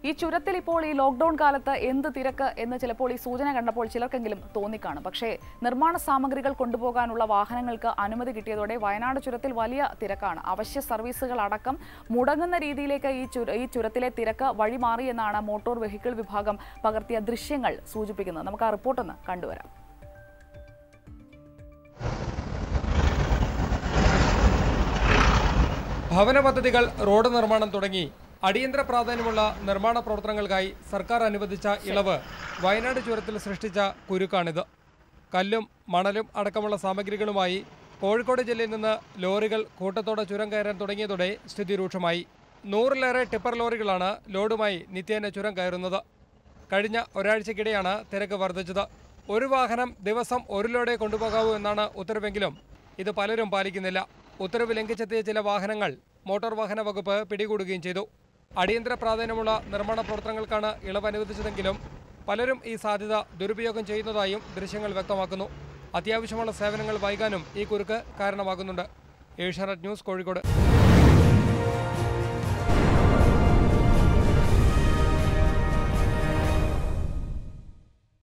ഈ ചുരത്തിൽ ഇപ്പോൾ ഈ ലോക്ക്ഡൌൺ കാലത്ത് എന്ത് തിരക്ക് എന്ന് ചിലപ്പോൾ ഈ സൂചന കണ്ടപ്പോൾ ചിലർക്കെങ്കിലും തോന്നിക്കാണും പക്ഷേ നിർമ്മാണ സാമഗ്രികൾ കൊണ്ടുപോകാനുള്ള വാഹനങ്ങൾക്ക് അനുമതി കിട്ടിയതോടെ വയനാട് ചുരത്തിൽ വലിയ തിരക്കാണ് അവശ്യ സർവീസുകൾ അടക്കം മുടങ്ങുന്ന രീതിയിലേക്ക് ഈ ചുര ഈ ചുരത്തിലെ തിരക്ക് വഴിമാറിയെന്നാണ് മോട്ടോർ വെഹിക്കിൾ വിഭാഗം പകർത്തിയ ദൃശ്യങ്ങൾ സൂചിപ്പിക്കുന്നത് നമുക്ക് ആ റിപ്പോർട്ടൊന്ന് കണ്ടുവരാം ഭവന പദ്ധതികൾ റോഡ് നിർമ്മാണം തുടങ്ങി അടിയന്തര പ്രാധാന്യമുള്ള നിർമ്മാണ പ്രവർത്തനങ്ങൾക്കായി സർക്കാർ അനുവദിച്ച ഇളവ് വയനാട് ചുരത്തിൽ സൃഷ്ടിച്ച കുരുക്കാണിത് കല്ലും മണലും അടക്കമുള്ള സാമഗ്രികളുമായി കോഴിക്കോട് ജില്ലയിൽ നിന്ന് ലോറികൾ കൂട്ടത്തോടെ ചുരം കയറാൻ തുടങ്ങിയതോടെ സ്ഥിതി രൂക്ഷമായി നൂറിലേറെ ടിപ്പർ ലോറികളാണ് ലോഡുമായി നിത്യേന ചുരം കയറുന്നത് കഴിഞ്ഞ ഒരാഴ്ചക്കിടെയാണ് തിരക്ക് വർദ്ധിച്ചത് ഒരു വാഹനം ദിവസം ഒരു ലോഡേ കൊണ്ടുപോകാവൂ എന്നാണ് ഉത്തരവെങ്കിലും ഇത് പലരും പാലിക്കുന്നില്ല ഉത്തരവ് ലംഘിച്ചെത്തിയ ചില വാഹനങ്ങൾ മോട്ടോർ വാഹന വകുപ്പ് പിടികൂടുകയും ചെയ്തു അടിയന്തര പ്രാധാന്യമുള്ള നിർമ്മാണ പ്രവർത്തനങ്ങൾക്കാണ് ഇളവ് അനുവദിച്ചതെങ്കിലും പലരും ഈ സാധ്യത ദുരുപയോഗം ചെയ്യുന്നതായും ദൃശ്യങ്ങൾ വ്യക്തമാക്കുന്നു അത്യാവശ്യമുള്ള സേവനങ്ങൾ വൈകാനും ഈ കുരുക്ക് കാരണമാകുന്നുണ്ട് ഏഷ്യാനെറ്റ് ന്യൂസ് കോഴിക്കോട്